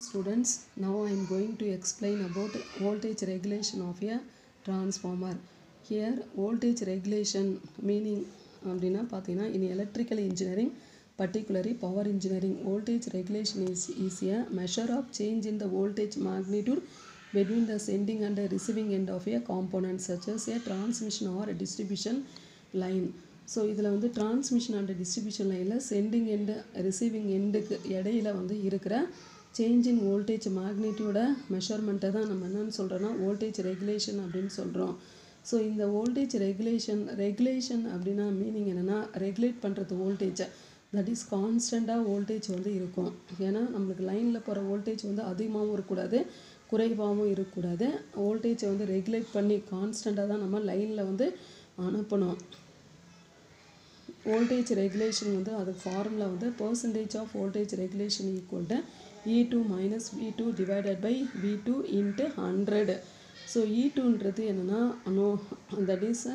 students now i am going to explain about voltage regulation of a transformer here voltage regulation meaning அப்படின்னா பார்த்தீங்கன்னா in electrical engineering particularly power engineering voltage regulation is is a measure of change in the voltage magnitude between the sending and the receiving end of a component such as a transmission or a distribution line so இதில் வந்து transmission and distribution லைனில் sending end receiving எண்டுக்கு இடையில வந்து இருக்கிற change in voltage மேக்னிட்டியூட மெஷர்மெண்ட்டை தான் நம்ம என்னன்னு சொல்கிறோன்னா வோல்டேஜ் ரெகுலேஷன் அப்படின்னு சொல்கிறோம் ஸோ இந்த வோல்டேஜ் ரெகுலேஷன் ரெகுலேஷன் அப்படின்னா மீனிங் என்னென்னா ரெகுலேட் பண்ணுறது வோல்டேஜை தட் இஸ் கான்ஸ்டண்ட்டாக வோல்டேஜ் வந்து இருக்கும் ஏன்னா நம்மளுக்கு லைனில் போகிற வோல்டேஜ் வந்து அதிகமாகவும் இருக்கக்கூடாது குறைவாகவும் இருக்கக்கூடாது வோல்டேஜை வந்து ரெகுலேட் பண்ணி கான்ஸ்டண்ட்டாக தான் நம்ம லைனில் வந்து அனுப்பணும் வோல்டேஜ் ரெகுலேஷன் வந்து அதுக்கு ஃபார்முலா வந்து percentage of voltage regulation equal to E two minus V two divided by V two into hundred so E டூன்றது என்னென்னா no that is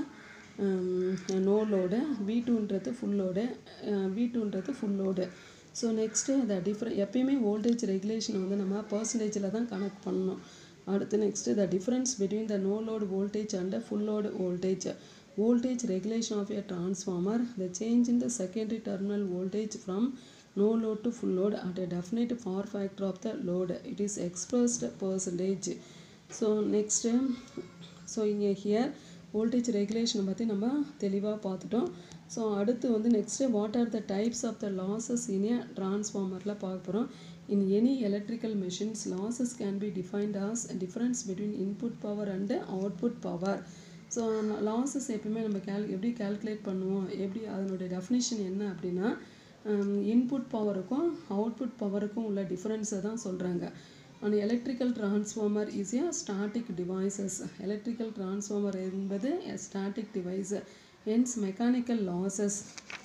no load V டூன்றது ஃபுல் லோடு வி டூன்றது full load so next the different எப்பயுமே voltage regulation வந்து நம்ம பர்சன்டேஜில் தான் connect பண்ணணும் அடுத்து next the difference between the no load voltage and full load voltage voltage regulation of a transformer the change in the secondary terminal voltage from no load to full load at a definite power factor of the load it is expressed percentage so next so இங்கே here voltage regulation பற்றி நம்ம தெளிவாக பார்த்துட்டோம் so அடுத்து வந்து next what are the types of the losses in a ட்ரான்ஸ்ஃபார்மரில் பார்க்க போகிறோம் in any electrical machines losses can be defined as difference between input power and output power so losses எப்பயுமே நம்ம கேல் எப்படி கால்குலேட் பண்ணுவோம் எப்படி அதனுடைய டெஃபினிஷன் என்ன அப்படின்னா இன்புட் பவருக்கும் அவுட்புட் பவருக்கும் உள்ள டிஃப்ரென்ஸை தான் சொல்கிறாங்க அந்த electrical transformer is a static devices electrical transformer என்பது static device hence mechanical losses